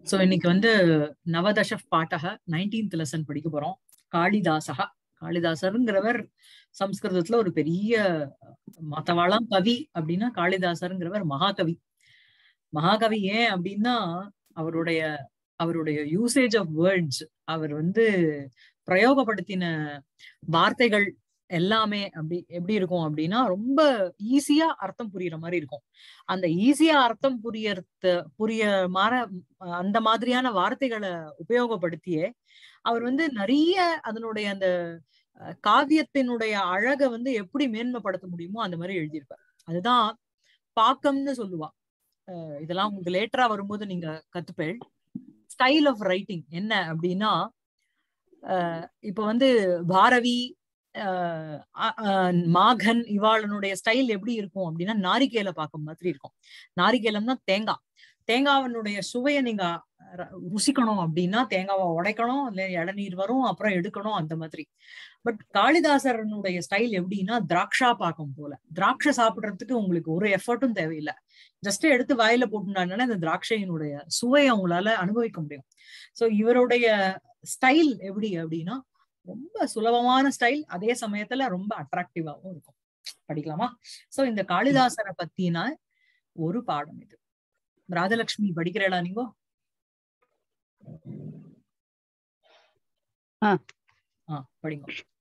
So இன்னைக்கு வந்து நவதச பாட்டக nineteenth lesson படிக்க போறோம் காளிதாசகா காளிதாசருங்கிறவர் சம்ஸ்கிருதத்துல ஒரு பெரிய மத்தவாளாம் கவி அப்படின்னா காளிதாசருங்கிறவர் மகாகவி மகாகவி ஏன் அப்படின்னா அவருடைய அவருடைய யூசேஜ் ஆஃப் வேர்ட்ஸ் அவர் வந்து பிரயோகப்படுத்தின வார்த்தைகள் எல்லாமே அப்படி எப்படி இருக்கும் அப்படின்னா ரொம்ப ஈஸியா அர்த்தம் புரியுற மாதிரி இருக்கும் அந்த ஈஸியா அர்த்தம் புரியறது புரிய மாற அந்த மாதிரியான வார்த்தைகளை உபயோகப்படுத்தியே அவர் வந்து நிறைய அதனுடைய அந்த காவியத்தினுடைய அழக வந்து எப்படி மேன்மைப்படுத்த முடியுமோ அந்த மாதிரி எழுதியிருப்பார் அதுதான் பாக்கம்னு சொல்லுவா இதெல்லாம் உங்களுக்கு லேட்டரா வரும்போது நீங்க கத்துப்பேள் ஸ்டைல் ஆஃப் ரைட்டிங் என்ன அப்படின்னா இப்ப வந்து பாரவி மாகன் இவாளனுடைய ஸ்டைல் எப்படி இருக்கும் அப்படின்னா நாரிகேல பாக்கம் மாதிரி இருக்கும் நாரிகேலம்னா தேங்காய் தேங்காவனுடைய சுவையை நீங்க ருசிக்கணும் அப்படின்னா தேங்காவை உடைக்கணும் இல்ல இளநீர் வரும் அப்புறம் எடுக்கணும் அந்த மாதிரி பட் காளிதாசரனுடைய ஸ்டைல் எப்படின்னா திராட்சா பாக்கம் போல திராட்சை சாப்பிடுறதுக்கு உங்களுக்கு ஒரு எஃபர்ட்டும் தேவையில்லை ஜஸ்ட் எடுத்து வாயில போட்டுனாலே இந்த திராட்சையினுடைய சுவையை உங்களால அனுபவிக்க முடியும் சோ இவருடைய ஸ்டைல் எப்படி அப்படின்னா ரொம்ப சுலபமான ஸ்டைல் அதே சமயத்துல ரொம்ப அட்ராக்டிவாவும் இருக்கும் படிக்கலாமா சோ இந்த காளிதாசரை பத்தின ஒரு பாடம் இது ராஜலட்சுமி படிக்கிறீங்களா நீங்க படிங்க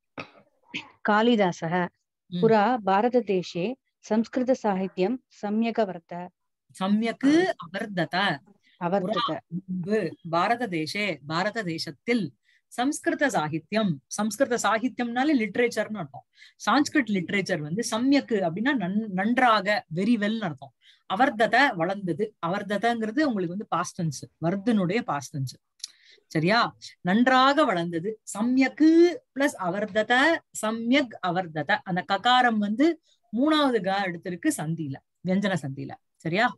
कालिदासः पुरा भारतदेशे संस्कृतसाहित्यं सम्यक् अवर्त சமயக்கு அவர்தத अवर्तत முன்பு பாரத தேசே பாரத தேசத்தில் சம்ஸ்கிருத சாகித்யம் சம்ஸ்கிருத சாகித்யம்னாலே லிட்ரேச்சர்னு அர்த்தம் சான்ஸ்கிரிட் லிட்ரேச்சர் வந்து சமயக்கு அப்படின்னா நன்றாக வெரி வெல் அர்த்தம் அவர்தத வளர்ந்தது அவர்ததங்கிறது உங்களுக்கு வந்து பாஸ்டன்ஸ் வர்தனுடைய பாஸ்டன்ஸ் சரியா நன்றாக வளர்ந்தது சம்யக்கு பிளஸ் அவர்தத சம்யக் அவர்தத அந்த ககாரம் வந்து மூணாவது க எடுத்திருக்கு சந்தியில வியஞ்சன சந்தியில சரியா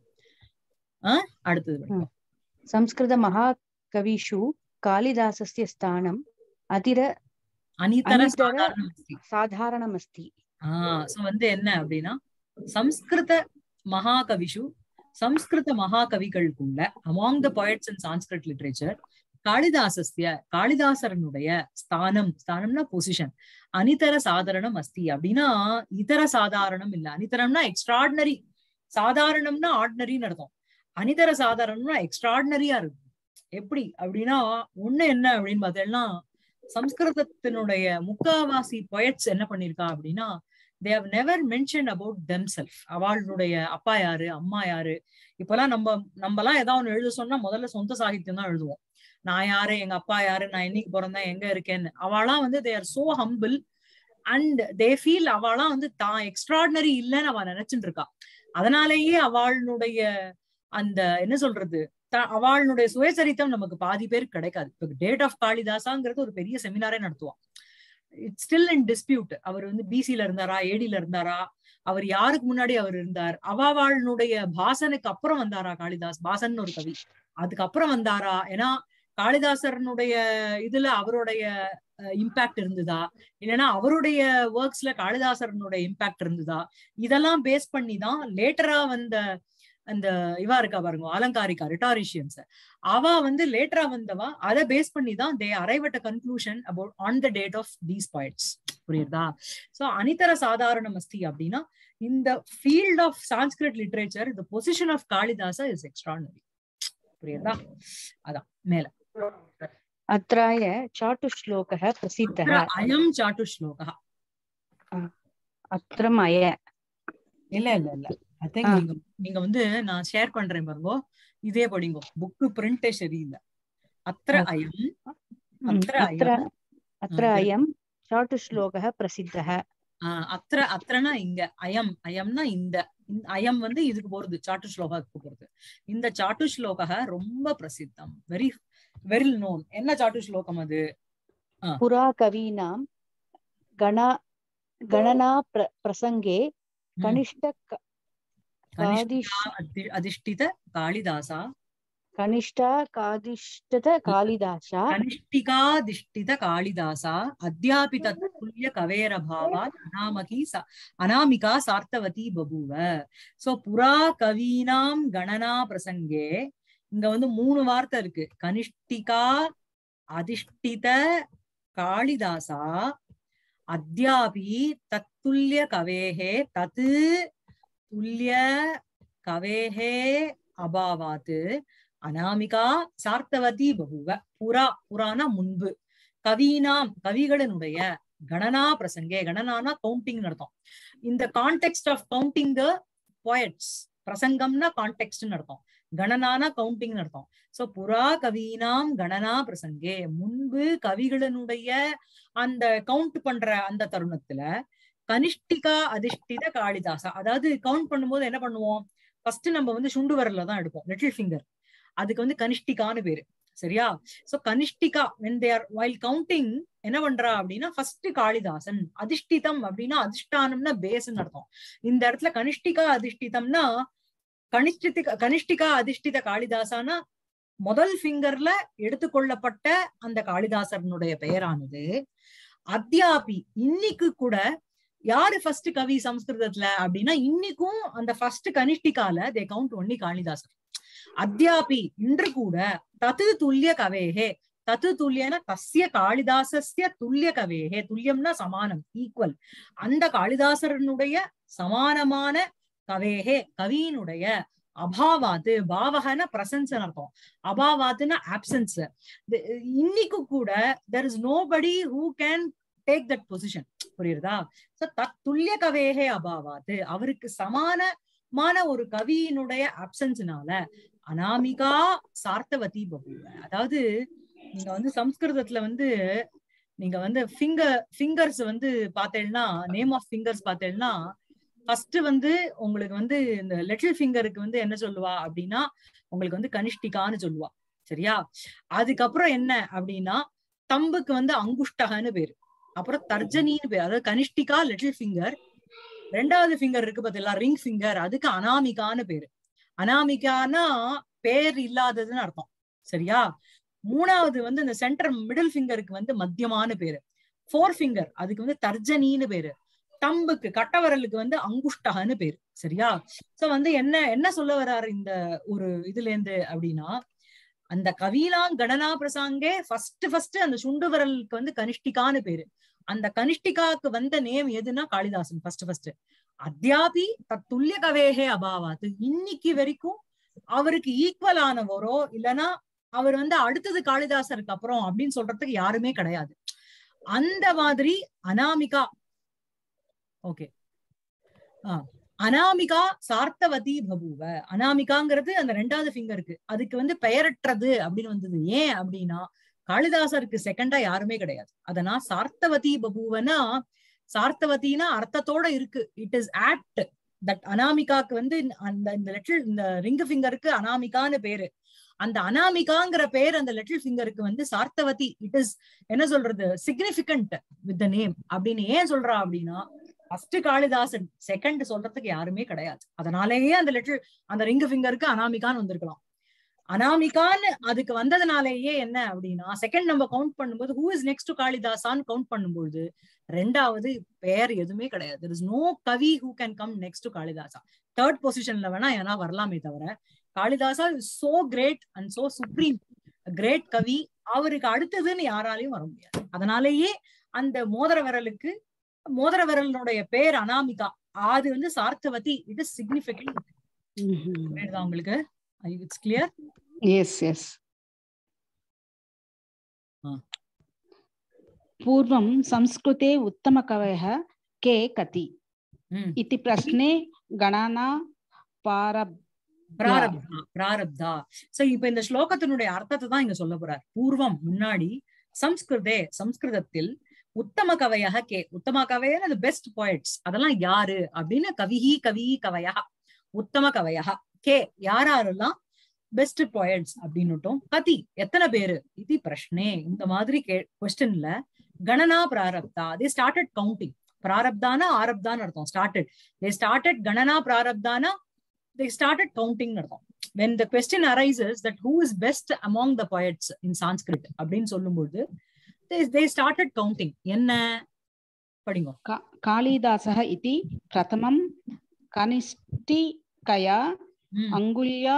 ஆஹ் அடுத்தது संस्कृत महाकविषु कालिदासस्य स्थानम् अतिर அனிதர அனிதர சாதாரணம் அஸ்தி. साधारणमस्ति ஆஹ் சோ வந்து என்ன அப்படின்னா சம்ஸ்கிருத மகாகவிஷு சம்ஸ்கிருத மகாகவிகளுக்குள்ள among the poets in Sanskrit literature காளிதாசஸ்ய காளிதாசரனுடைய ஸ்தானம் ஸ்தானம்னா பொசிஷன் அனிதர சாதாரணம் அஸ்தி அப்படின்னா இதர சாதாரணம் இல்ல அனிதரம்னா எக்ஸ்ட்ராடினரி சாதாரணம்னா ஆர்டினரின்னு அர்த்தம் அனிதர சாதாரணம்னா எக்ஸ்ட்ராடினரியா இருக்கும் எப்படி அப்படின்னா ஒண்ணு என்ன அப்படின்னு பார்த்தேன்னா சம்ஸ்கிருதத்தினுடைய முக்காவாசி பொயட்ஸ் என்ன பண்ணிருக்கா அப்படின்னா they have never mention about them self அவளுடைய அப்பா யாரு அம்மா யாரு இப்பெல்லாம் நம்ம நம்மலாம் ஏதாவது ஒண்ணு எழுத சொன்னா முதல்ல சொந்த சாகித்யம் தான் எழுதுவோம் நான் யாரு எங்க அப்பா யாரு நான் என்னைக்கு பிறந்தேன் எங்க இருக்கேன்னு அவளாம் வந்து they are so humble and they feel அவளாம் வந்து தான் எக்ஸ்ட்ராடினரி இல்லைன்னு அவ நினைச்சுட்டு இருக்கா அதனாலேயே அவளுடைய அந்த என்ன சொல்றது அவளுடைய சுயசரித்தம் நமக்கு பாதி பேர் கிடைக்காது இப்ப டேட் ஆஃப் காளிதாசாங்கிறது ஒரு பெரிய செமினாரே நடத்துவான் இட்ஸ் ஸ்டில் இன் டிஸ்பியூட் அவர் வந்து பிசில இருந்தாரா ஏடில இருந்தாரா அவர் யாருக்கு முன்னாடி அவர் இருந்தார் அவாவாளுடைய பாசனுக்கு அப்புறம் வந்தாரா காளிதாஸ் பாசன் ஒரு கவி அதுக்கப்புறம் வந்தாரா ஏன்னா காளிதாசரனுடைய இதுல அவருடைய இம்பாக்ட் இருந்ததா இல்லைன்னா அவருடைய ஒர்க்ஸ்ல காளிதாசரனுடைய இம்பாக்ட் இருந்ததா இதெல்லாம் பேஸ் பண்ணி தான் லேட்டரா வந்த அந்த இவா இருக்கா பாருங்க அலங்காரிக்கா ரிட்டாரிஷியன்ஸ் அவ வந்து லேட்டரா வந்தவா அதை பேஸ் பண்ணி தான் they arrive at conclusion about on the date of these points புரியுதா சோ அனிதர சாதாரண மஸ்தி அப்படின்னா இந்த field of Sanskrit literature the position of Kalidasa is extraordinary புரியுதா அதான் மேல अत्राय चाटुश्लोकः प्रसिद्धः அயம் சாட்டு ஸ்லோகா अत्र मय இல்ல இல்ல இல்ல ஐ திங்க் நீங்க நீங்க வந்து நான் ஷேர் பண்றேன் பாருங்க இதே படிங்க புக்கு பிரிண்டே சரியில்லை அத்திர அயம் அத்திர अत्र அயம் अत्र अयं चाटुश्लोकः प्रसिद्धः ஆஹ் அத்திர அத்திரனா இங்க அயம் அயம்னா இந்த இந்த அயம் வந்து இதுக்கு போறது சாட்டு ஸ்லோகாக்கு போறது இந்த சாட்டு ஸ்லோகா ரொம்ப பிரசித்தம் வெரி வெரி நோன் என்ன சாட்டு ஸ்லோகம் அது पुरा कवीनां गणा गणना प्र प्रसङ्गे ம். कनिष्ठ कादिश् கனிஷ்கா அதி- அதிஷ்டித காளிதாசா कनिष्ठा कादिष्टत कालिदासा கனிஷ்டிகாதிஷ்டித காளிதாசா அத்தியாபி தத்துல்ய கவேர பாவாத் அனாமகி ச- அனாமிகா சார்த்தவதி பபூவ சோ புரா கவீனாம் கணனா பிரசங்கே இங்க வந்து மூணு வார்த்தை இருக்கு கனிஷ்டிகா அதிஷ்டித காளிதாசா அத்யாபி தத்துல்ய கவேஹே தத்து துல்லிய கவேஹே அபாவாத் அனாமிகா சார்த்தவதி பகுவ புறா புறானா முன்பு கவீனாம் கவிகளினுடைய கணனா பிரசங்கே கணனானா கவுண்டிங் அர்த்தம் இந்த context of counting the poets பிரசங்கம்னா கான்டெக்ட் அர்த்தம் கணனானா கவுண்டிங் அர்த்தம் சோ புறா கவீனாம் கணனா பிரசங்கே முன்பு கவிகளினுடைய அந்த கவுண்ட் பண்ற அந்த தருணத்துல கனிஷ்டிகா அதிஷ்டித காளிதாசா அதாவது கவுண்ட் பண்ணும்போது என்ன பண்ணுவோம் ஃபர்ஸ்ட் நம்ம வந்து சுண்டு விரல்ல தான் எடுப்போம் லிட்டில் ஃபிங்கர் அதுக்கு வந்து கனிஷ்டிகான்னு பேரு சரியா சோ கனிஷ்டிகா வென் தேர் வைல் கவுண்டிங் என்ன பண்றா அப்படின்னா ஃபர்ஸ்ட் காளிதாசன் அதிஷ்டிதம் அப்படின்னா அதிஷ்டானம்னா பேஸ்ன்னு அர்த்தம் இந்த இடத்துல கனிஷ்டிகா அதிஷ்டிதம்னா கனிஷ்டிக கனிஷ்டிகா அதிஷ்டித காளிதாசானா முதல் ஃபிங்கர்ல எடுத்துக்கொள்ளப்பட்ட அந்த காளிதாசனுடைய பெயரானது அத்தியாபி இன்னைக்கு கூட யாரு ஃபர்ஸ்ட் கவி சம்ஸ்கிருதத்துல அப்படின்னா இன்னைக்கும் அந்த ஃபர்ஸ்ட் கனிஷ்டிகால தே கவுண்ட் ஒன்லி காளிதாசர் அத்தியாபி இன்று கூட தத்து துல்லிய கவேஹே தத்து துல்லியன தஸ்ய காளிதாசஸ்ய துல்லிய கவேஹே துல்லியம்னா சமானம் ஈக்குவல் அந்த காளிதாசரனுடைய சமானமான கவேஹே கவியினுடைய அபாவாத்து பாவகன பிரசன்ஸ் அர்த்தம் அபாவாத்துனா ஆப்சன்ஸ் இன்னைக்கு கூட there is nobody who can take that position புரியுறதா சோ தத் துல்லிய கவேஹே அபாவாத்து அவருக்கு சமானமான ஒரு கவியினுடைய ஆப்சன்ஸ்னால அனாமிகா சார்த்தவதி பகுவ அதாவது நீங்க வந்து சம்ஸ்கிருதத்துல வந்து நீங்க வந்து ஃபிங்கர் ஃபிங்கர்ஸ் வந்து பார்த்தேன்னா நேம் ஆஃப் ஃபிங்கர்ஸ் பார்த்தேன்னா ஃபர்ஸ்ட் வந்து உங்களுக்கு வந்து இந்த லிட்டில் ஃபிங்கருக்கு வந்து என்ன சொல்லுவா அப்படின்னா உங்களுக்கு வந்து கனிஷ்டிகான்னு சொல்லுவா சரியா அதுக்கப்புறம் என்ன அப்படின்னா தம்புக்கு வந்து அங்குஷ்டகன்னு பேரு அப்புறம் தர்ஜனின்னு பேரு அதாவது கனிஷ்டிகா லிட்டில் ஃபிங்கர் ரெண்டாவது ஃபிங்கர் இருக்கு பார்த்தீங்களா ரிங் ஃபிங்கர் அதுக்கு அனாமிகான்னு பேரு அனாமிகானா பேர் இல்லாததுன்னு அர்த்தம் சரியா மூணாவது வந்து இந்த சென்டர் மிடில் ஃபிங்கருக்கு வந்து மத்தியமான பேரு ஃபோர் ஃபிங்கர் அதுக்கு வந்து தர்ஜனின்னு பேரு தம்புக்கு கட்டவரலுக்கு வந்து அங்குஷ்டகன்னு பேரு சரியா சோ வந்து என்ன என்ன சொல்ல வர்றாரு இந்த ஒரு இதுல இருந்து அப்படின்னா அந்த கவிலாங் கணனா பிரசாங்கே ஃபர்ஸ்ட் ஃபர்ஸ்ட் அந்த சுண்டு விரலுக்கு வந்து கனிஷ்டிகான்னு பேரு அந்த கனிஷ்டிகாக்கு வந்த நேம் எதுனா காளிதாசன் ஃபர்ஸ்ட் ஃபர்ஸ்ட் அத்தியாபி தத்துல்ய கவேகே அபாவாத்து இன்னைக்கு வரைக்கும் அவருக்கு ஈக்குவல் ஆனவரோ இல்லைன்னா அவர் வந்து அடுத்தது காளிதாசருக்கு அப்புறம் அப்படின்னு சொல்றதுக்கு யாருமே கிடையாது அந்த மாதிரி அனாமிகா ஓகே ஆஹ் அனாமிகா சார்த்தவதி பபுவ அனாமிகாங்கிறது அந்த ரெண்டாவது ஃபிங்கருக்கு அதுக்கு வந்து பெயரற்றது அப்படின்னு வந்தது ஏன் அப்படின்னா காளிதாசருக்கு செகண்டா யாருமே கிடையாது அதனா சார்த்தவதி பபுவனா சார்த்தவதினா அர்த்தத்தோட இருக்கு இட் இஸ் ஆக்ட் தட் அனாமிகாக்கு வந்து அந்த இந்த லெட்டில் இந்த ரிங் ஃபிங்கருக்கு அனாமிகான்னு பேரு அந்த அனாமிகாங்கிற பேர் அந்த லிட்டில் ஃபிங்கருக்கு வந்து சார்த்தவதி இட் இஸ் என்ன சொல்றது சிக்னிபிகண்ட் வித் த நேம் அப்படின்னு ஏன் சொல்றா அப்படின்னா ஃபர்ஸ்ட் காளிதாசன் செகண்ட் சொல்றதுக்கு யாருமே கிடையாது அதனாலேயே அந்த லெட்டர் அந்த ரிங் ஃபிங்கருக்கு அனாமிகான்னு வந்திருக்கலாம் அனாமிகான்னு அதுக்கு வந்ததுனாலேயே என்ன அப்படின்னா செகண்ட் நம்ம கவுண்ட் பண்ணும்போது ஹூ இஸ் நெக்ஸ்ட் காளிதாசான்னு கவுண்ட் பண்ணும்போது ரெண்டாவது பேர் எதுவுமே கிடையாது இஸ் நோ கவி who can come next Kalidasa third பொசிஷன்ல வேணா ஏன்னா வரலாமே தவிர Kalidasa is so great and so supreme great கவி அவருக்கு அடுத்ததுன்னு யாராலையும் வர முடியாது அதனாலேயே அந்த மோதிர விரலுக்கு மோதிர விரலனுடைய பேர் அனாமிகா அது வந்து சார்த்தவதி இட் இஸ் சிக்னிபிகண்ட் உங்களுக்கு இட்ஸ் கிளியர் எஸ் எஸ் पूर्वं संस्कृते उत्तमकवयः के कति इति प्रश्ने गणना पारब् பிராரப்தா பிராரப்தா சோ இப்ப இந்த ஸ்லோகத்தினுடைய அர்த்தத்தை தான் இங்க சொல்ல போறார் பூர்வம் முன்னாடி சம்ஸ்கிருதே சம்ஸ்கிருதத்தில் உத்தம கவையாக கே உத்தம கவையன் அது பெஸ்ட் பாயிண்ட்ஸ் அதெல்லாம் யாரு அப்படின்னு கவிஹி கவி கவையா உத்தம கவையா கே யாரெல்லாம் பெஸ்ட் பாயிண்ட்ஸ் அப்படின்னுட்டும் கதி எத்தனை பேரு இது பிரஷ்னே இந்த மாதிரி கே கொஸ்டின்ல கணனா பிராரப்தா தே ஸ்டார்டட் கவுண்டிங் பிராரப்தானா ஆரப்தான்னு அர்த்தம் ஸ்டார்டட் தே ஸ்டார்டட் கணனா பிராரப்தானா they started counting அர்த்தம் when the question arises that who is best among the poets in sanskrit அப்படின்னு சொல்லும்போது they, they started counting என்ன படிங்க कालिदासः इति प्रथमं कनिष्ठिकया अङ्गुल्या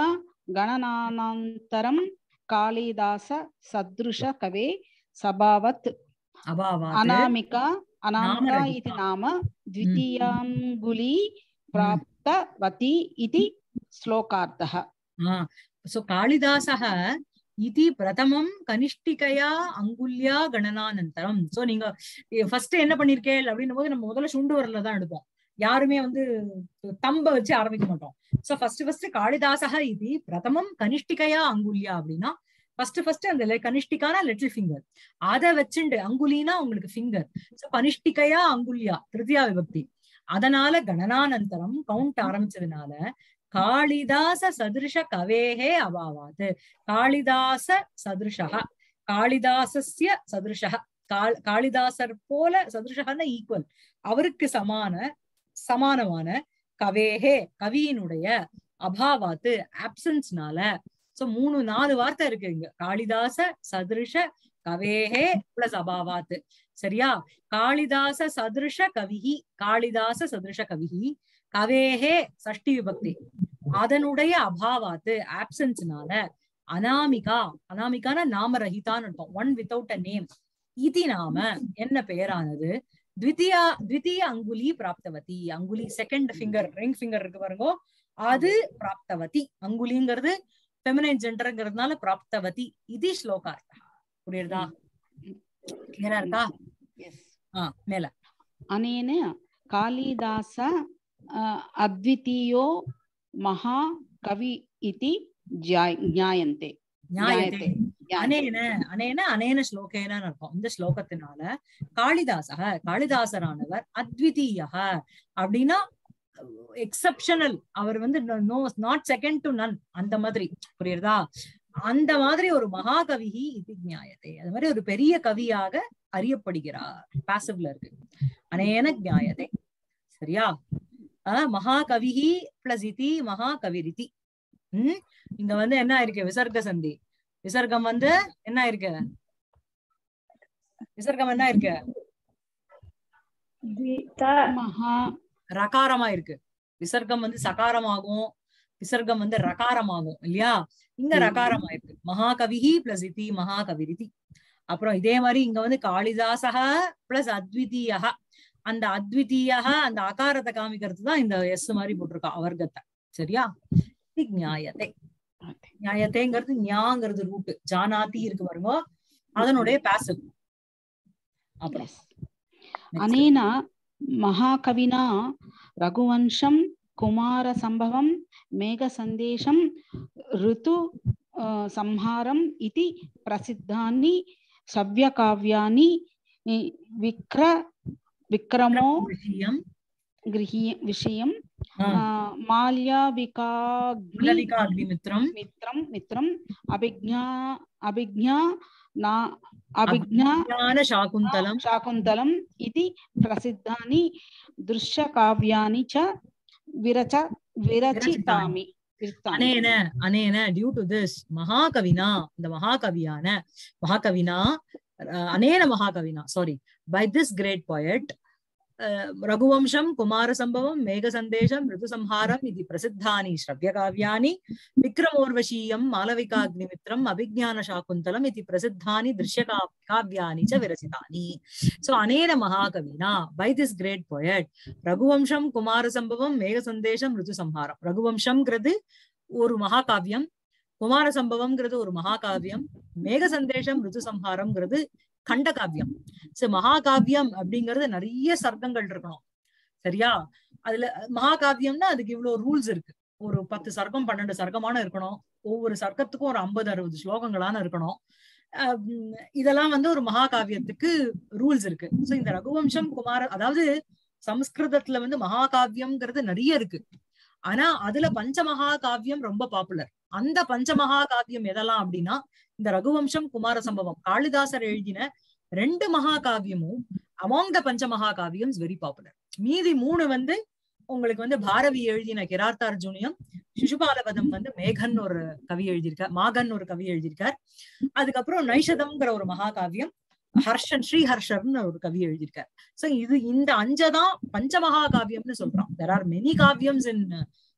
गणनानन्तरं कालिदास सदृश कवे सभावत् அபாவாத் अनामिका अनामिका नामरहिता। इति नाम द्वितीयाङ्गुली प्राप्तवती इति श्लोकार्थः சோ காளிதாசः இதி பிரதமம் கனிஷ்டிகையா அங்குல்யா கணனானந்தரம் சோ நீங்க ஃபர்ஸ்ட் என்ன பண்ணிருக்கேள் அப்படின்னும் போது நம்ம முதல்ல சுண்டு வரல தான் எடுப்போம் யாருமே வந்து தம்ப வச்சு ஆரம்பிக்க மாட்டோம் சோ ஃபர்ஸ்ட் ஃபர்ஸ்ட் காளிதாசக இது பிரதமம் கனிஷ்டிகையா அங்குல்யா அப்படின்னா ஃபர்ஸ்ட் ஃபர்ஸ்ட் அந்த le- கனிஷ்டிகானா லிட்டில் ஃபிங்கர் அத வச்சுண்டு அங்குலினா உங்களுக்கு ஃபிங்கர் சோ கனிஷ்டிகையா அங்குல்யா திருத்தியா விபக்தி அதனால கணனானந்தரம் கவுண்ட் ஆரம்பிச்சதுனால காளிதாச சதிருஷ கவேஹே அபாவாத் காளிதாச சதிருஷா காளிதாசஸ்ய சதிருஷா காள் காளிதாசர் போல சதிருஷகன ஈக்குவல் அவருக்கு சமான சமானமான கவேஹே கவியினுடைய அபாவாத்து ஆப்சன்ஸ்னால சோ மூணு நாலு வார்த்தை இருக்கு இங்க காளிதாச சதிருஷ கவேஹே பிளஸ் அபாவாத்து சரியா காளிதாச சதிருஷ கவிஹி காளிதாச சதிருஷ கவிஹி கவேஹே சஷ்டி விபக்தி அதனுடைய அபாவாத்து ஆப்சன்ஸ்னால அனாமிகா அனாமிகான நாமரஹிதான்னு அர்த்தம் ஒன் வித்தவுட் அ நேம் இது நாம என்ன பெயரானது த்விதியா த்விதீய அங்குலி பிராப்தவதி அங்குலி செகண்ட் ஃபிங்கர் ரிங் ஃபிங்கர் இருக்கு பாருங்க அது பிராப்தவதி அங்குலிங்கிறது ஃபெமினைன் ஜெண்டர்ங்கிறதுனால பிராப்தவதி இது ஸ்லோகார்த்தா புரியுறதா கிளியரா இருக்கா ஆ மேல अनेन कालिदास अ, अद्वितीयो महाकवि इति ज्ञाय- ज्ञायन्ते நியாயத்தை ज्ञायते அனேன அனேன அனேன ஸ்லோகேன அர்த்தம் இந்த ஸ்லோகத்தினால காளிதாசக காளிதாசரானவர் அத்விதீயக அப்படின்னா எக்ஸப்ஷனல் அவர் வந்து no not second to none அந்த மாதிரி புரியுறதா அந்த மாதிரி ஒரு மகாகவி இது நியாயத்தை அது மாதிரி ஒரு பெரிய கவியாக அறியப்படுகிறார் பாசிவ்ல இருக்கு அனேன நியாயத்தை சரியா அஹ் மகாகவிஹி பிளஸ் இதி மகாகவிரிதி உம் இங்க வந்து என்ன இருக்கு விசர்க்க சந்தி விசர்க்கம் வந்து என்ன இருக்கு விசர்க்கம் என்ன இருக்கு மகா ரகாரமா இருக்கு விசர்க்கம் வந்து சகாரமாகும் விசர்க்கம் வந்து ரகாரமாகும் இல்லையா இங்க ம். ரகாரமா இருக்கு மகாகவிஹி பிளஸ் இதி மகாகவிரிதி அப்புறம் இதே மாதிரி இங்க வந்து காளிதாசக பிளஸ் அத்விதீயக அந்த அத்விதீயக அந்த அகாரத்தை காமிக்கிறது தான் இந்த எஸ் மாதிரி போட்டிருக்கா அவர்கத்தை சரியா இது நியாயத்தை நியாயத்தைங்கிறது ஞாங்கிறது ரூட் ஜானாதி இருக்கு பாருங்க அதனுடைய பாசிவ் அப்புறம் Yes. next. अनेन महाकविना रघुवंशं कुमारसम्भवं मेघसन्देशं ऋतु अ, संहारम् इति प्रसिद्धानि श्रव्यकाव्यानि इ, विक्र विक्रमो விஷயம் गृही विषयं ஆ, अ, माल्याविकाग्नि மலலிகா அக்னிமித்ரம் मित्रं मित्रम् अभिज्ञा अभिज्ञा ना अभिज्ञा ஞான சாகுந்தலம் शाकुन्तलम् इति प्रसिद्धानि दृश्यकाव्यानि च विरच विरचितामि विरचितानि। அனேன அனேன டியூ டு திஸ் மகாகவினா இந்த மகாகவியான மகாகவினா அஹ், அனேன மகாகவினா sorry by this great poet Raghuvamsham Kumara Sambhavam Megha சந்தேசம் ரிது சம்ஹாரம் இது பிரசித்தானி ஸ்ரவ்ய காவியானி விக்ரமோர்வசீயம் மாலவிகாக்னிமித்ரம் அபிஜான சாகுந்தலம் இது பிரசித்தானி திருஷ்ய காவியானி ச விரசிதானி சோ அனேன மகாகவினா by this great poet Raghuvamsham Kumara Sambhavam Megha சந்தேசம் ரிது சம்ஹாரம் ரகுவம்சம்ங்கிறது ஒரு மகாகாவியம் குமார சம்பவம்ங்கிறது ஒரு மகாகாவியம் மேக சந்தேஷம் ரிது சம்ஹாரம்ங்கிறது கண்ட காவியம் சோ மகாகாவியம் அப்படிங்கிறது நிறைய சர்க்கங்கள் இருக்கணும் சரியா அதுல மகாகாவியம்னா அதுக்கு இவ்வளவு ரூல்ஸ் இருக்கு ஒரு பத்து சர்க்கம் பன்னெண்டு சர்க்கமான இருக்கணும் ஒவ்வொரு சர்க்கத்துக்கும் ஒரு ஐம்பது அறுபது ஸ்லோகங்களான இருக்கணும் அஹ் உம் இதெல்லாம் வந்து ஒரு மகாகாவியத்துக்கு ரூல்ஸ் இருக்கு சோ இந்த ரகுவம்சம் குமார அதாவது சமஸ்கிருதத்துல வந்து மகாகாவியம்ங்கிறது நிறைய இருக்கு ஆனா அதுல பஞ்சமகா காவியம் ரொம்ப பாப்புலர் அந்த பஞ்சமகா காவியம் எதெல்லாம் அப்படின்னா இந்த ரகுவம்சம் குமார சம்பவம் காளிதாசர் எழுதின ரெண்டு மகா காவியமும் அமாங் த பஞ்சமகா காவியம் வெரி பாப்புலர் மீதி மூணு வந்து உங்களுக்கு வந்து பாரவி எழுதின கிரார்த்தார்ஜுனியம் சிசுபாலபதம் வந்து மேகன் ஒரு கவி எழுதியிருக்கார் மாகன் ஒரு கவி எழுதியிருக்கார் அதுக்கப்புறம் நைஷதம்ங்கிற ஒரு மகாகாவியம் ஹர்ஷன் ஸ்ரீஹர்ஷர்னு ஒரு கவி எழுதியிருக்கார் சோ இது இந்த அஞ்சதான் பஞ்சமகா காவியம்னு சொல்றோம் தெர் ஆர் மெனி காவியம்ஸ் இன்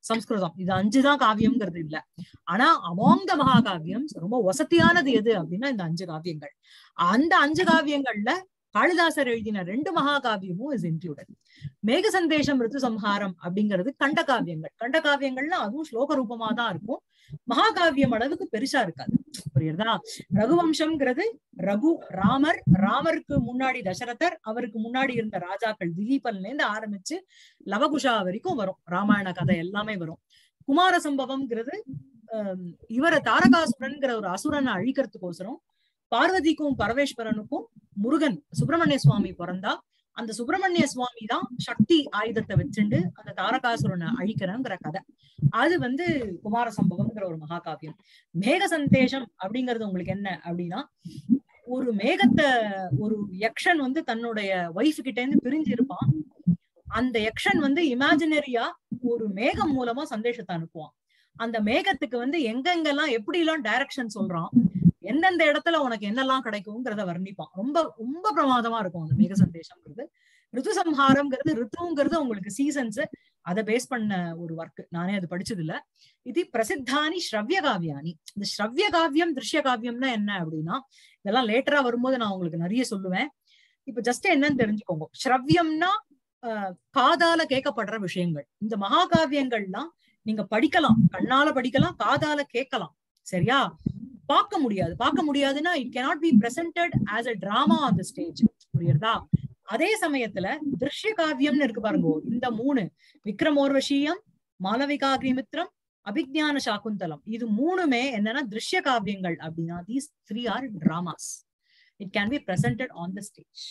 சம்ஸ்கிருதம் இது அஞ்சுதான் காவியம்ங்கிறது இல்ல ஆனா அமாங் த மகாகாவியம் ரொம்ப வசதியானது எது அப்படின்னா இந்த அஞ்சு காவியங்கள் அந்த அஞ்சு காவியங்கள்ல காளிதாசர் எழுதின ரெண்டு மகாகாவியமும் இஸ் இன்க்ளூடட் மேக சந்தேஷம் ரித்து சம்ஹாரம் அப்படிங்கிறது கண்ட காவியங்கள் கண்ட காவியங்கள்ல அதுவும் ஸ்லோக ரூபமா தான் இருக்கும் மகாகாவியம் அளவுக்கு பெருசா இருக்காது புரியுறதா ரகுவம்சம்ங்கிறது ரகு ராமர் ராமருக்கு முன்னாடி தசரதர் அவருக்கு முன்னாடி இருந்த ராஜாக்கள் திலீபன்ல இருந்து ஆரம்பிச்சு லவகுஷா வரைக்கும் வரும் ராமாயண கதை எல்லாமே வரும் குமார சம்பவம்ங்கிறது ஆஹ் இவர தாரகாசுரன்கிற ஒரு அசுரனை அழிக்கிறதுக்கோசரம் பார்வதிக்கும் பரமேஸ்வரனுக்கும் முருகன் சுப்பிரமணிய சுவாமி பிறந்தா அந்த சுப்பிரமணிய சுவாமி தான் சக்தி ஆயுதத்தை வச்சுண்டு அந்த தாரகாசுரனை அழிக்கிறங்கிற கதை அது வந்து குமார சம்பவம்ங்கிற ஒரு மகாகாவியம் மேக சந்தேஷம் அப்படிங்கிறது உங்களுக்கு என்ன அப்படின்னா ஒரு மேகத்தை ஒரு யக்ஷன் வந்து தன்னுடைய ஒய்ஃப் கிட்ட இருந்து பிரிஞ்சு இருப்பான் அந்த யக்ஷன் வந்து இமேஜினரியா ஒரு மேகம் மூலமா சந்தேஷத்தை அனுப்புவான் அந்த மேகத்துக்கு வந்து எங்கெங்கெல்லாம் எப்படி எல்லாம் டைரக்ஷன் சொல்றான் எந்தெந்த இடத்துல உனக்கு என்னெல்லாம் கிடைக்குங்கிறத வர்ணிப்பான் ரொம்ப ரொம்ப பிரமாதமா இருக்கும் அந்த மேக சந்தேஷம்ங்கிறது ரித்து சம்ஹாரம்ங்கிறது ரித்துங்கிறது உங்களுக்கு சீசன்ஸ் அதை பேஸ் பண்ண ஒரு ஒர்க் நானே அது படிச்சது இல்ல இது பிரசித்தானி ஸ்ரவ்ய காவியானி இந்த ஸ்ரவ்ய காவியம் திருஷ்ய காவியம்னா என்ன அப்படின்னா இதெல்லாம் லேட்டரா வரும்போது நான் உங்களுக்கு நிறைய சொல்லுவேன் இப்ப ஜஸ்ட் என்னன்னு தெரிஞ்சுக்கோங்க ஸ்ரவ்யம்னா ஆஹ் காதால கேட்கப்படுற விஷயங்கள் இந்த மகாகாவியங்கள்லாம் நீங்க படிக்கலாம் கண்ணால படிக்கலாம் காதால கேட்கலாம் சரியா பார்க்க முடியாது பார்க்க முடியாதுன்னா it cannot be presented as a drama on the stage புரியுறதா அதே சமயத்துல திருஷ்ய காவியம்னு இருக்கு பாருங்க இந்த மூணு விக்ரமோர்வஷீயம் மாலவிகாகிரிமித்ரம் அபிஜான சாகுந்தலம் இது மூணுமே என்னன்னா திருஷ்ய காவியங்கள் அப்படின்னா these three are dramas it can be presented on the stage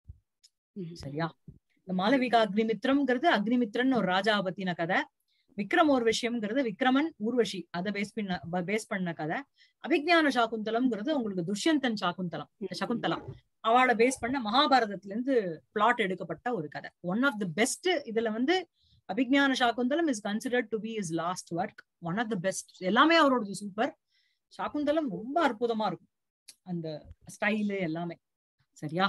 சரியா இந்த மாலவிகா அக்னிமித்ரம்ங்கிறது அக்னிமித்ரன் ஒரு ராஜாவை பத்தின கதை விக்ரம் ஒரு விஷயம்ங்கிறது விக்ரமன் ஊர்வஷி அதை பேஸ் பண்ண பேஸ் பண்ண கதை அபிஜான சாகுந்தலம்ங்கிறது உங்களுக்கு துஷ்யந்தன் சாகுந்தலம் சகுந்தலா அவளை பேஸ் பண்ண மகாபாரதத்துல இருந்து பிளாட் எடுக்கப்பட்ட ஒரு கதை ஒன் ஆஃப் தி பெஸ்ட் இதுல வந்து Abhijnana Shakuntalam is considered to be is last work one of the best எல்லாமே அவரோடது சூப்பர் சாகுந்தலம் ரொம்ப அற்புதமா இருக்கும் அந்த ஸ்டைலு எல்லாமே சரியா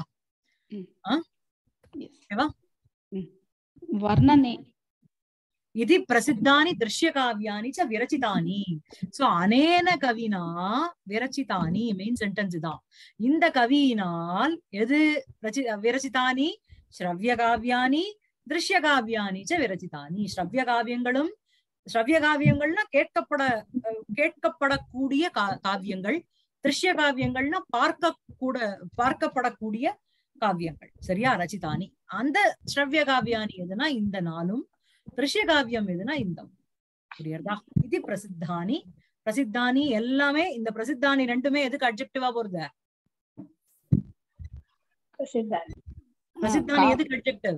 Yes. Mm. वर्णने ఇది ప్రసిద్ధాని దృశ్యకావ్యాని చ విరచితాని சோ அனேன கவினா விரச்சிதானி மெயின் சென்டென்ஸ் தான் இந்த கவியினால் எது ரச்சி விரச்சிதானி ஸ்ரவ்ய காவியானி திருஷ்ய காவியானி ச விரச்சிதானி ஸ்ரவ்ய காவியங்களும் ஸ்ரவ்ய காவியங்கள்னா கேட்கப்பட அஹ், கேட்கப்படக்கூடிய கா- காவியங்கள் திருஷ்ய காவியங்கள்னா பார்க்க கூட பார்க்கப்படக்கூடிய காவியங்கள் சரியா ரச்சிதானி அந்த ஸ்ரவ்ய காவியானி எதுனா இந்த நாளும் திருஷ்ய காவியம் எதுனா இந்த புரியுறதா இது பிரசித்தானி பிரசித்தானி எல்லாமே இந்த பிரசித்தானி ரெண்டுமே எதுக்கு அப்ஜெக்டிவா போறது பிரசித்தானி கா- எதுக்கு அப்ஜெக்டிவ்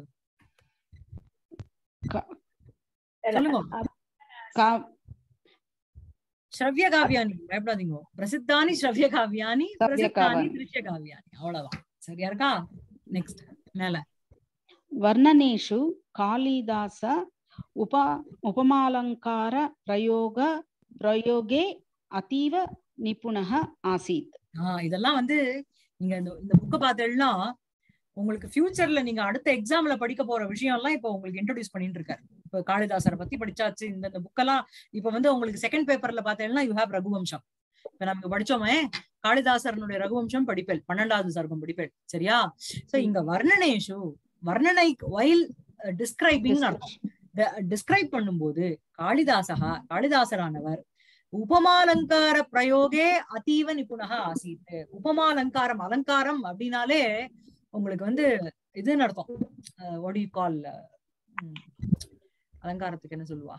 கா- சொல்லுங்க கா- ஸ்ரவ்ய காவியானி பயப்படாதீங்க பிரசித்தானி ஸ்ரவ்ய காவியானி ஸ்ரவ்ய பிரசித்தானி காவியானி. திருஷ்ய காவியானி அவ்வளவுதான் சரியா இருக்கா நெக்ஸ்ட் மேல वर्णनेषु कालिदास उप उपमालङ्कार प्रयोग प्रयोगे अतीव निपुणः आसीत् ஆஹ் இதெல்லாம் வந்து நீங்க இந்த இந்த புக்க பார்த்தேன்னா உங்களுக்கு ஃபியூச்சர்ல நீங்க அடுத்த எக்ஸாம்ல படிக்க போற விஷயம் எல்லாம் இப்ப உங்களுக்கு இன்ட்ரோடியூஸ் பண்ணிட்டு இருக்காரு இப்ப காளிதாசரை பத்தி படிச்சாச்சு இந்த இந்த புக்கெல்லாம் இப்ப வந்து உங்களுக்கு செகண்ட் பேப்பர்ல பார்த்தேன்னா யூ ஹேவ் ரகுவம்சம் இப்ப நமக்கு படிச்சோமே காளிதாசரனுடைய ரகுவம்சம் படிப்பேல் பன்னெண்டாவது சர்க்கம் படிப்பேல் சரியா சோ இங்க வர்ணனேஷு வர்ணனை வைல் டிஸ்கிரைபிங் அர்த்தம் டிஸ்கிரைப் பண்ணும்போது காளிதாசகா காளிதாசரானவர் உபமாலங்கார பிரயோகே அதீவ நிபுணக ஆசீத் உபமாலங்காரம் அலங்காரம் அப்படின்னாலே உங்களுக்கு வந்து இதுன்னு அர்த்தம் வாட் யூ கால் அலங்காரத்துக்கு என்ன சொல்லுவா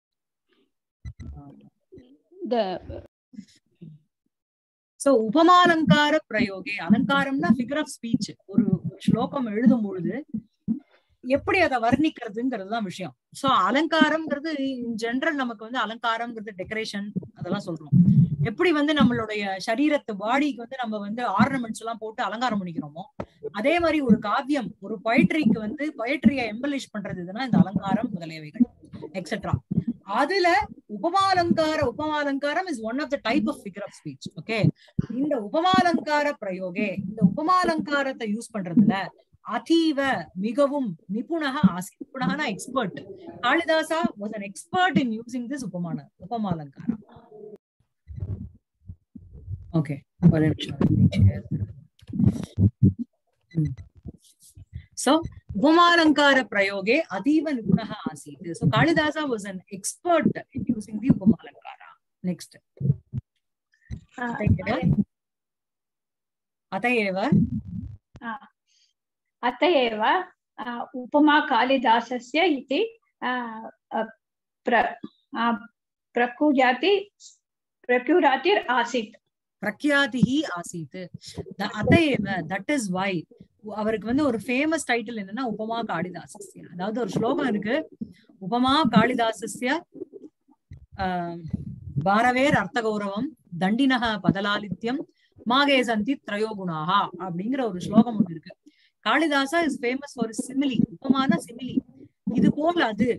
the சோ உபமாலங்கார பிரயோகே அலங்காரம்னா ஃபிகர் ஆஃப் ஸ்பீச் ஒரு ஸ்லோகம் எழுதும் பொழுது எப்படி அதை வர்ணிக்கிறதுங்கிறது தான் விஷயம் சோ அலங்காரம்ங்கிறது இன் ஜெனரல் நமக்கு வந்து அலங்காரம்ங்கிறது டெக்கரேஷன் அதெல்லாம் சொல்றோம் எப்படி வந்து நம்மளுடைய சரீரத்து பாடிக்கு வந்து நம்ம வந்து ஆர்னமெண்ட்ஸ் எல்லாம் போட்டு அலங்காரம் பண்ணிக்கிறோமோ அதே மாதிரி ஒரு காவியம் ஒரு பொயட்ரிக்கு வந்து பொயட்ரிய எம்பலிஷ் பண்றது இதுனா இந்த அலங்காரம் முதலியவைகள் எக்ஸெட்ரா அதுல உபமாலங்கார உபமாலங்காரம் is one of the type of figure of speech okay இந்த உபமாலங்கார பிரயோகே இந்த உபமாலங்காரத்தை யூஸ் பண்றதுல அதீவ மிகவும் நிபுணக ஆசி நிபுணகனா expert Kalidasa was an expert in using this உபமான உபமாலங்காரா ஓகே ஒரு நிமிஷம் சோ உபமாலங்கார பிரயோகே அதீவ நிபுணக ஆசீத் so Kalidasa was an expert in using the உபமாலங்காரா நெக்ஸ்ட் अत एव अत एव आ, उपमा कालिदासस्य इति आ, अ, प्र आ, प्रकुर्याति प्रकुरातिर् आसीत् பிரக்யாதிஹி ஆசீத் த- அத ஏவ தட் இஸ் வை அவருக்கு வந்து ஒரு ஃபேமஸ் டைட்டில் என்னன்னா உபமா காளிதாசஸ்ய அதாவது ஒரு ஸ்லோகம் இருக்கு உபமா காளிதாசஸ்ய ஆஹ், பாரவேர் அர்த்த கௌரவம் தண்டினக பதலாலித்யம் மாகே சந்தி திரயோகுணாகா அப்படிங்கிற ஒரு ஸ்லோகம் ஒண்ணு இருக்கு Kalidasa is famous for simile உபமான சிமிலி இது போல அது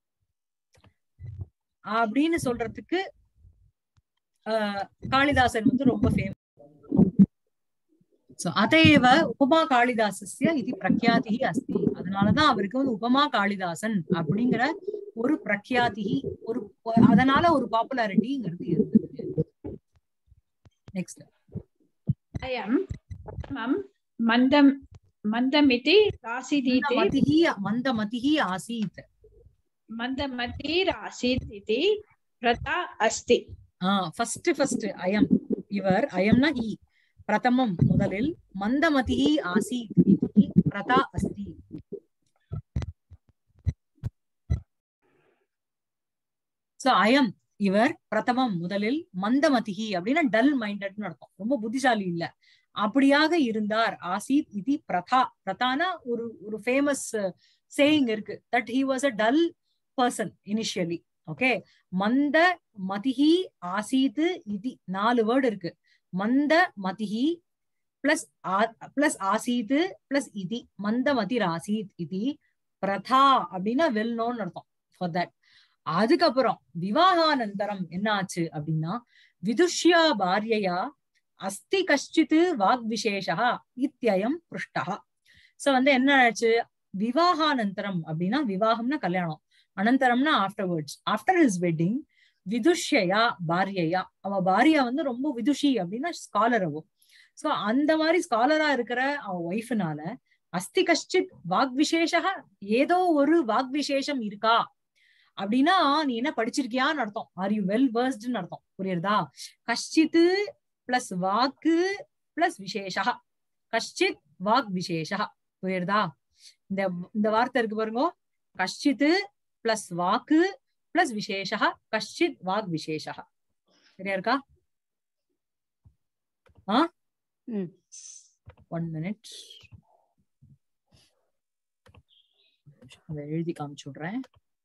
அப்படின்னு சொல்றதுக்கு ஆஹ், காளிதாசன் வந்து ரொம்ப ஃபேமஸ் சோ அதையவ உபமா காளிதாசஸ்ய இது பிரக்யாதி அஸ்தி அதனாலதான் அவருக்கு வந்து உபமா காளிதாசன் அப்படிங்கிற ஒரு பிரக்யாதி ஒரு அதனால ஒரு பாப்புலாரிட்டிங்கிறது இருந்தது நெக்ஸ்ட் अयं मम मन्दं मन्दमिति आसीदिति மதிஹி மந்தமதிஹி ஆசீத் मन्दमतिरासीत् इति प्रथा अस्ति ஆஹ் ஃபர்ஸ்ட் ஃபர்ஸ்ட் அயம் இவர் அயம்னா இ பிரதமம் முதலில் மந்தமதிஹி ஆசீத் இது பிரதா அஸ்தி சோ அயம் இவர் பிரதமம் முதலில் மந்தமதிஹி அப்படின்னா டல் மைண்டட்னு அர்த்தம் ரொம்ப புத்திசாலி இல்ல அப்படியாக இருந்தார் ஆசீத் இது பிரதா பிரதானா ஒரு ஒரு ஃபேமஸ் சேயிங் இருக்கு that he was a dull person initially okay மந்த மதிஹி ஆசீத் இது நாலு வேர்டு இருக்கு மந்த மதிஹி பிளஸ் பிளஸ் ஆசீத் பிளஸ் இதி மந்த மதிர் ஆசீத் இது பிரதா அப்படின்னா வெல் நோன் அர்த்தம் ஃபார் தட் அதுக்கப்புறம் விவாகானந்தரம் என்ன ஆச்சு அப்படின்னா விதுஷ்யா பாரியையா அஸ்தி கஷ்டித் வாக் விசேஷா இத்தியம் புருஷ்டா சோ வந்து என்ன ஆச்சு விவாகானந்தரம் அப்படின்னா விவாகம்னா கல்யாணம் அனந்தரம்னா ஆஃப்டர்வர்ட்ஸ் ஆஃப்டர் ஹிஸ் வெட்டிங் விதுஷ்யா பாரியையா அவ பாரியா வந்து ரொம்ப விதுஷி அப்படின்னா ஸ்காலர் அவ சோ அந்த மாதிரி ஸ்காலரா இருக்கிற அவ ஒய்ஃப்னால அஸ்தி கஷ்டித் வாக் விசேஷா ஏதோ ஒரு வாக் விசேஷம் இருக்கா அப்படின்னா நீ என்ன படிச்சிருக்கியான்னு அர்த்தம் ஆர் யூ வெல் வேர்ஸ்ட்னு அர்த்தம் புரியுறதா கஷ்டித் பிளஸ் வாக்கு பிளஸ் விசேஷா கஷ்டித் வாக் விசேஷா புரியுறதா இந்த இந்த வார்த்தை இருக்கு பாருங்க கஷ்டித் பிளஸ் வாக்கு பிளஸ் விசேஷா கஷ்டித் வாக் விசேஷா சரியா இருக்கா ஆ ம். ஒன் மினிட் அதை எழுதி காமிச்சு விடுறேன்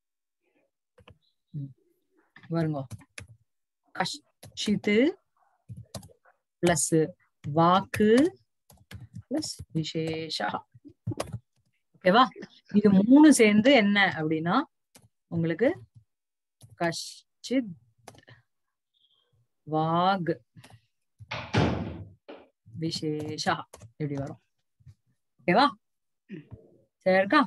ம். பாருங்க கஷ்டித் பிளஸ் வாக்கு பிளஸ் விசேஷா ஓகேவா இது மூணு சேர்ந்து என்ன அப்படின்னா உங்களுக்கு கஷ்டித் வாக் விசேஷா இப்படி வரும் ஓகேவா சரி இருக்கா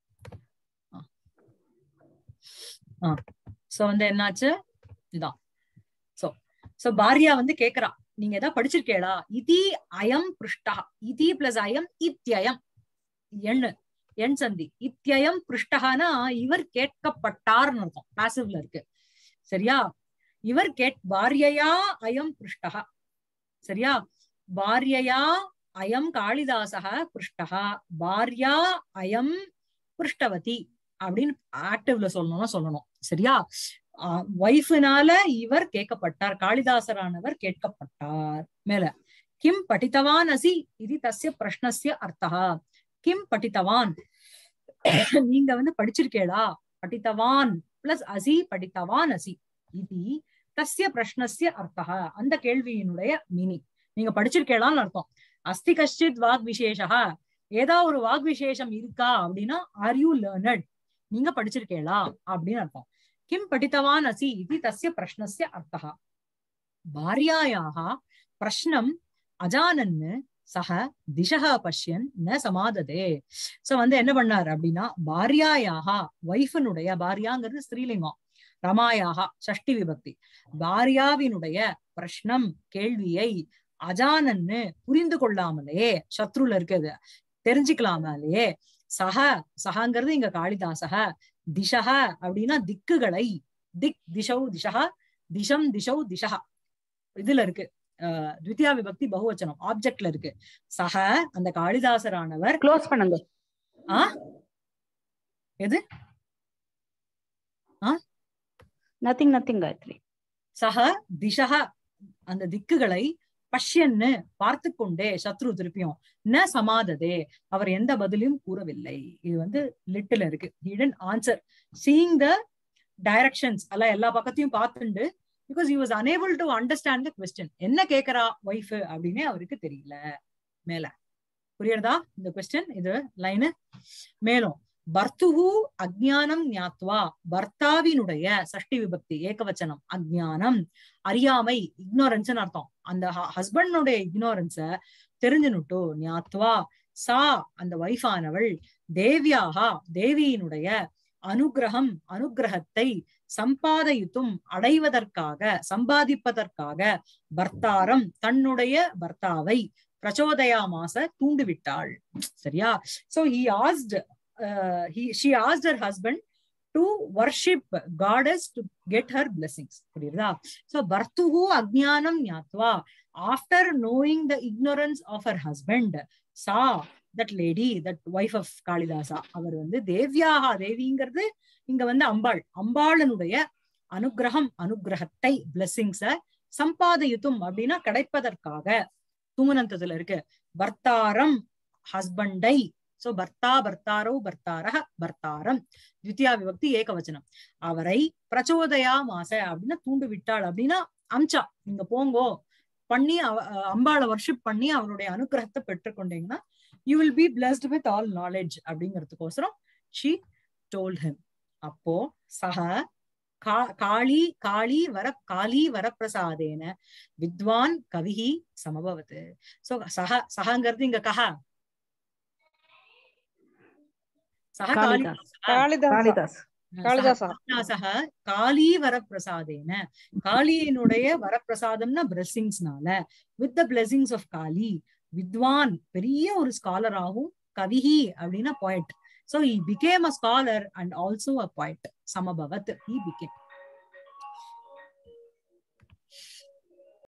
சோ வந்து என்னாச்சு இதான் சோ சோ பாரியா வந்து கேக்குறா நீங்க ஏதாவது படிச்சிருக்கேடா இதி அயம் பிருஷ்டா இதி பிளஸ் அயம் இத்தியம் எண்ணு எண் சந்தி இத்தியம் பிருஷ்டகானா இவர் கேட்கப்பட்டார்னு அர்த்தம் பாசிவ்ல இருக்கு சரியா இவர் கேட் பாரியையா அயம் பிருஷ்டகா சரியா பாரியையா அயம் காளிதாசக பிருஷ்டகா பாரியா அயம் பிருஷ்டவதி அப்படின்னு ஆக்டிவ்ல சொல்லணும்னா சொல்லணும் சரியா ஒய்ஃப்னால இவர் கேட்கப்பட்டார் காளிதாசரானவர் கேட்கப்பட்டார் மேல கிம் படித்தவான் அசி இது தஸ்ய பிரஷ்னஸ்ய அர்த்தா கிம் படித்தவான் நீங்க வந்து படிச்சிருக்கேடா படித்தவான் பிளஸ் அசி படித்தவான் அசி இது தஸ்ய பிரஷ்னஸ்ய அர்த்தா அந்த கேள்வியினுடைய மீனிங் நீங்க படிச்சிருக்கேடான்னு அர்த்தம் அஸ்தி கஷ்டித் வாக் விசேஷா ஏதா ஒரு வாக் விசேஷம் இருக்கா அப்படின்னா ஆர் யூ லேர்னட் நீங்க படிச்சிருக்கேளா அப்படின்னு அர்த்தம் கிம் படித்தவான் அசி இது தஸ்ய பிரஷ்னஸ்ய அர்த்தா பாரியாயாக பிரஷ்னம் அஜானன்னு சக திசக பஷ்யன் ந சமாததே சோ வந்து என்ன பண்ணார் அப்படின்னா பாரியாயாக ஒய்ஃபனுடைய பாரியாங்கிறது ஸ்ரீலிங்கம் ரமாயாக சஷ்டி விபக்தி பாரியாவினுடைய பிரஷ்னம் கேள்வியை அஜானன்னு புரிந்து கொள்ளாமலே சத்ருல இருக்குது தெரிஞ்சுக்கலாமலே சக சகாங்கிறது இங்க காளிதாசக திசக அப்படின்னா திக்குகளை திக் திசௌ திசக திசம் திசௌ திசக இதுல இருக்கு அஹ் த்விதியா விபக்தி பகுவச்சனம் ஆப்ஜெக்ட்ல இருக்கு சக அந்த காளிதாசரானவர் க்ளோஸ் பண்ணுங்க ஆ எது நத்திங் நத்திங் காயத்ரி சக திசக அந்த திக்குகளை பஷ்யன்னு பார்த்து கொண்டே சத்ரு திருப்பியும் ந சமாததே அவர் எந்த பதிலையும் கூறவில்லை இது வந்து லிட்டில் இருக்கு hidden answer seeing the directions அல்ல எல்லா பக்கத்தையும் பார்த்துண்டு because he was unable to understand the question என்ன கேக்குறா ஒய்ஃப் அப்படின்னு அவருக்கு தெரியல மேல புரியுறதா இந்த கொஸ்டின் இது லைனு மேலும் பர்த்துஹு அஜ்ஞானம் ஞாத்வா பர்த்தாவினுடைய சஷ்டி விபக்தி ஏகவச்சனம் அஜ்ஞானம் அறியாமை இக்னோரன்ஸ் அர்த்தம் அந்த ஹஸ்பண்டுடைய இக்னோரன்ஸ தெரிஞ்சுனுட்டு ஞாத்வா சா அந்த ஒய்ஃப் ஆனவள் தேவியாக தேவியினுடைய அனுகிரகம் அனுகிரகத்தை சம்பாதயித்தும் அடைவதற்காக சம்பாதிப்பதற்காக பர்த்தாரம் தன்னுடைய பர்த்தாவை பிரச்சோதயாமாச தூண்டுவிட்டாள் சரியா so he asked he she asked her husband to worship goddess to get her blessings புரியுதா so பர்த்துஹு அஜ்ஞானம் ஞாத்வா after knowing the ignorance of her husband saw that lady that wife of Kalidasa அவர் வந்து தேவியாக தேவிங்கிறது இங்க வந்து அம்பாள் அம்பாளனுடைய அனுகிரகம் அனுகிரகத்தை பிளெஸிங்ஸ சம்பாதயுத்தும் அப்படின்னா கிடைப்பதற்காக துமனந்தத்துல இருக்கு பர்த்தாரம் ஹஸ்பண்டை சோ பர்த்தா பர்த்தாரோ பர்த்தாரக பர்த்தாரம் த்வித்தியா விபக்தி ஏகவச்சனம் அவரை பிரச்சோதயா மாச அப்படின்னா தூண்டு விட்டாள் அப்படின்னா அம்சா நீங்க போங்கோ பண்ணி அவ அம்பாளை வர்ஷிப் பண்ணி அவருடைய அனுகிரகத்தை பெற்றுக்கொண்டீங்கன்னா you will be blessed with all knowledge அப்படிங்கிறதுக்கோசரம் ஷி டோல்ட் ஹிம் அப்போ சக கா காளி காளி வர காளி வரப்பிரசாதேன வித்வான் கவிஹி சமபவத்து சோ சக சகங்கிறது இங்க கஹ சக காளிதாஸ். காளிதாஸ் காளிதாஸ் காளிதாசா. காளிதாசக காளி வரப்பிரசாதேன காளியினுடைய வரப்பிரசாதம்னா பிளெஸிங்ஸ்னால with the blessings of Kali வித்வான் பெரிய ஒரு ஸ்காலராகவும் கவிஹி அப்படின்னா poet so he became a scholar and also a poet samabhavat he became